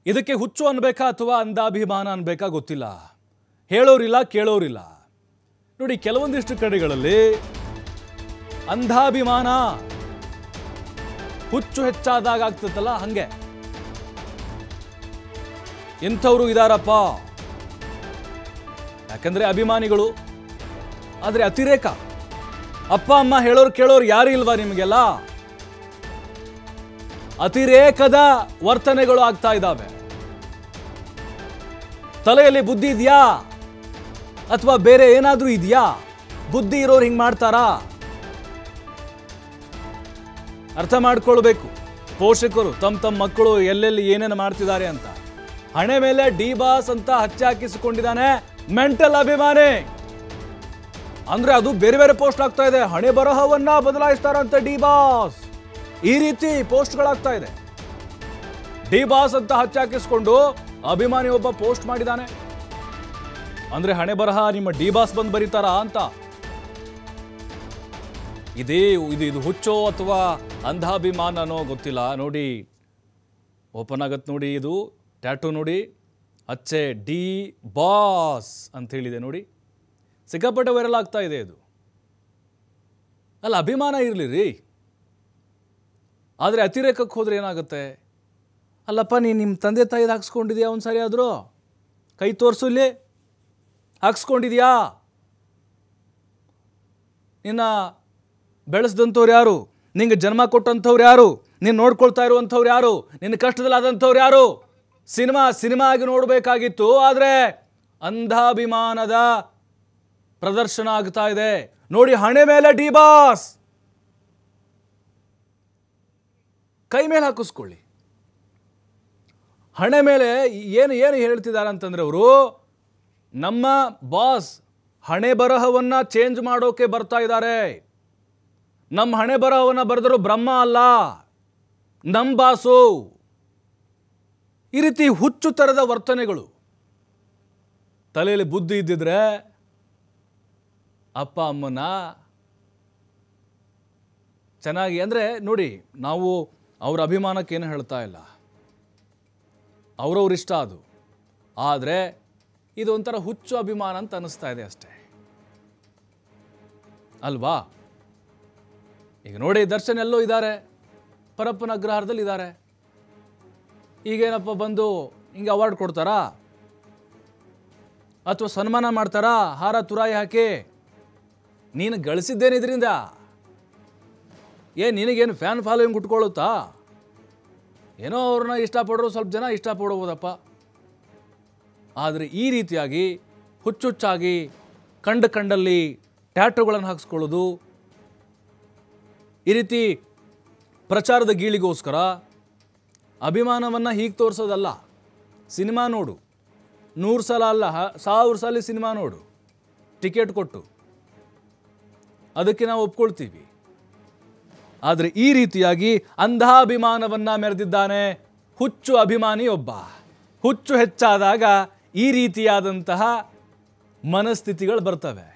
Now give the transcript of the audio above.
ಇದಕ್ಕೆ ಹುಚ್ಚು ಅನ್ಬೇಕಾ ಅಥವಾ ಅಂಧಾಭಿಮಾನ ಅನ್ಬೇಕಾ ಗೊತ್ತಿಲ್ಲ ಹೇಳೋರಿಲ್ಲ ಕೇಳೋರಿಲ್ಲ ನೋಡಿ ಕೆಲವೊಂದಿಷ್ಟು ಕಡೆಗಳಲ್ಲಿ ಅಂಧಾಭಿಮಾನ ಹುಚ್ಚು ಹೆಚ್ಚಾದಾಗ ಆಗ್ತದಲ್ಲ ಹಂಗೆ ಇಂಥವ್ರು ಇದಾರಪ್ಪ ಯಾಕಂದ್ರೆ ಅಭಿಮಾನಿಗಳು ಆದರೆ ಅತಿರೇಕ ಅಪ್ಪ ಅಮ್ಮ ಹೇಳೋರು ಕೇಳೋರು ಯಾರು ಇಲ್ವಾ ನಿಮಗೆಲ್ಲ ಅತಿರೇಕದ ವರ್ತನೆಗಳು ಆಗ್ತಾ ಇದ್ದಾವೆ ತಲೆಯಲ್ಲಿ ಬುದ್ಧಿ ಇದೆಯಾ ಅಥವಾ ಬೇರೆ ಏನಾದ್ರೂ ಇದೆಯಾ ಬುದ್ಧಿ ಇರೋರು ಹಿಂಗ್ ಮಾಡ್ತಾರಾ ಅರ್ಥ ಮಾಡ್ಕೊಳ್ಬೇಕು ಪೋಷಕರು ತಮ್ಮ ತಮ್ಮ ಮಕ್ಕಳು ಎಲ್ಲೆಲ್ಲಿ ಏನೇನು ಮಾಡ್ತಿದ್ದಾರೆ ಅಂತ ಹಣೆ ಮೇಲೆ ಡಿ ಬಾಸ್ ಅಂತ ಹಚ್ಚಾಕಿಸಿಕೊಂಡಿದ್ದಾನೆ ಮೆಂಟಲ್ ಅಭಿಮಾನಿ ಅಂದ್ರೆ ಅದು ಬೇರೆ ಬೇರೆ ಪೋಸ್ಟ್ ಆಗ್ತಾ ಇದೆ ಹಣೆ ಬರಹವನ್ನ ಬದಲಾಯಿಸ್ತಾರಂತೆ ಡಿ ಬಾಸ್ ಈ ರೀತಿ ಪೋಸ್ಟ್ಗಳಾಗ್ತಾ ಇದೆ ಡಿ ಬಾಸ್ ಅಂತ ಹಚ್ಚಾಕಿಸ್ಕೊಂಡು ಅಭಿಮಾನಿ ಒಬ್ಬ ಪೋಸ್ಟ್ ಮಾಡಿದ್ದಾನೆ ಅಂದ್ರೆ ಹಣೆ ಬರಹ ನಿಮ್ಮ ಡಿ ಬಾಸ್ ಬಂದು ಬರೀತಾರಾ ಅಂತ ಇದೇ ಇದು ಇದು ಹುಚ್ಚೋ ಅಥವಾ ಅಂಧಾಭಿಮಾನನೋ ಗೊತ್ತಿಲ್ಲ ನೋಡಿ ಓಪನ್ ಆಗತ್ತೆ ನೋಡಿ ಇದು ಟ್ಯಾಟೂ ನೋಡಿ ಅಚ್ಚೆ ಡಿ ಬಾಸ್ ಅಂತ ಹೇಳಿದೆ ನೋಡಿ ಸಿಕ್ಕಾಪಟ್ಟೆ ವೈರಲ್ ಆಗ್ತಾ ಇದೆ ಇದು ಅಲ್ಲ ಅಭಿಮಾನ ಇರಲಿ ರೀ ಆದರೆ ಅತಿರೇಕಕ್ಕೆ ಹೋದ್ರೆ ಏನಾಗುತ್ತೆ ಅಲ್ಲಪ್ಪ ನೀನು ನಿಮ್ಮ ತಂದೆ ತಾಯಿದು ಹಾಕ್ಸ್ಕೊಂಡಿದ್ಯಾ ಒಂದು ಸಾರಿ ಆದರೂ ಕೈ ತೋರಿಸು ಇಲ್ಲಿ ಹಾಕ್ಸ್ಕೊಂಡಿದ್ಯಾ ನಿನ್ನ ಬೆಳೆಸ್ದಂಥವ್ರು ಯಾರು ನಿಂಗೆ ಜನ್ಮ ಕೊಟ್ಟಂಥವ್ರು ಯಾರು ನೀನು ನೋಡ್ಕೊಳ್ತಾ ಇರುವಂಥವ್ರು ಯಾರು ನಿನ್ನ ಕಷ್ಟದಲ್ಲಾದಂಥವ್ರು ಯಾರು ಸಿನಿಮಾ ಸಿನಿಮಾ ಆಗಿ ನೋಡಬೇಕಾಗಿತ್ತು ಆದರೆ ಅಂಧಾಭಿಮಾನದ ಪ್ರದರ್ಶನ ಆಗ್ತಾ ಇದೆ ನೋಡಿ ಹಣೆ ಮೇಲೆ ಡಿ ಬಾಸ್ ಕೈ ಮೇಲೆ ಹಾಕಿಸ್ಕೊಳ್ಳಿ ಹಣೆ ಮೇಲೆ ಏನು ಏನು ಹೇಳ್ತಿದ್ದಾರೆ ಅಂತಂದ್ರೆ ಅವರು ನಮ್ಮ ಬಾಸ್ ಹಣೆ ಬರಹವನ್ನ ಚೇಂಜ್ ಮಾಡೋಕೆ ಬರ್ತಾ ಇದ್ದಾರೆ ನಮ್ಮ ಹಣೆ ಬರಹವನ್ನ ಬರೆದರು ಬ್ರಹ್ಮ ಅಲ್ಲ ನಮ್ಮ ಬಾಸು ಈ ರೀತಿ ಹುಚ್ಚು ಥರದ ವರ್ತನೆಗಳು ತಲೆಯಲ್ಲಿ ಬುದ್ಧಿ ಇದ್ದಿದ್ರೆ ಅಪ್ಪ ಅಮ್ಮನ ಚೆನ್ನಾಗಿ ಅಂದರೆ ನೋಡಿ ನಾವು ಅವ್ರ ಅಭಿಮಾನಕ್ಕೆ ಏನು ಹೇಳ್ತಾ ಇಲ್ಲ ಅವ್ರವ್ರ ಇಷ್ಟ ಅದು ಆದರೆ ಇದು ಒಂಥರ ಹುಚ್ಚು ಅಭಿಮಾನ ಅಂತ ಅನ್ನಿಸ್ತಾ ಇದೆ ಅಷ್ಟೇ ಅಲ್ವಾ ಈಗ ನೋಡಿ ದರ್ಶನ್ ಎಲ್ಲೋ ಇದ್ದಾರೆ ಪರಪ್ಪನ ಅಗ್ರಹಾರದಲ್ಲಿ ಇದ್ದಾರೆ ಈಗೇನಪ್ಪ ಬಂದು ಹಿಂಗೆ ಅವಾರ್ಡ್ ಕೊಡ್ತಾರಾ ಅಥವಾ ಸನ್ಮಾನ ಮಾಡ್ತಾರಾ ಹಾರ ತುರಾಯಿ ಹಾಕಿ ನೀನು ಗಳಿಸಿದ್ದೇನೆ ಇದರಿಂದ ಏ ನಿನಗೇನು ಫ್ಯಾನ್ ಫಾಲೋಯಿಂಗ್ ಉಟ್ಕೊಳ್ಳುತ್ತಾ ಏನೋ ಅವ್ರನ್ನ ಇಷ್ಟಪಡೋರು ಸ್ವಲ್ಪ ಜನ ಇಷ್ಟಪಡ್ಬೋದಪ್ಪ ಆದರೆ ಈ ರೀತಿಯಾಗಿ ಹುಚ್ಚುಚ್ಚಾಗಿ ಕಂಡು ಕಂಡಲ್ಲಿ ಟ್ಯಾಟುಗಳನ್ನು ಹಾಕ್ಸ್ಕೊಳ್ಳೋದು ಈ ರೀತಿ ಪ್ರಚಾರದ ಗೀಳಿಗೋಸ್ಕರ ಅಭಿಮಾನವನ್ನು ಹೀಗೆ ತೋರಿಸೋದಲ್ಲ ಸಿನಿಮಾ ನೋಡು ನೂರು ಸಲ ಅಲ್ಲ ಹ- ಸಾವಿರ ಸಲ ಸಿನಿಮಾ ನೋಡು ಟಿಕೆಟ್ ಕೊಟ್ಟು ಅದಕ್ಕೆ ನಾವು ಒಪ್ಕೊಳ್ತೀವಿ ಆದರೆ ಈ ರೀತಿಯಾಗಿ ಅಂಧಾಭಿಮಾನವನ್ನ ಮೆರೆದಿದ್ದಾನೆ ಹುಚ್ಚು ಅಭಿಮಾನಿ ಒಬ್ಬ ಹುಚ್ಚು ಹೆಚ್ಚಾದಾಗ ಈ ರೀತಿಯಾದಂತಹ ಮನಸ್ಥಿತಿಗಳು ಬರ್ತವೆ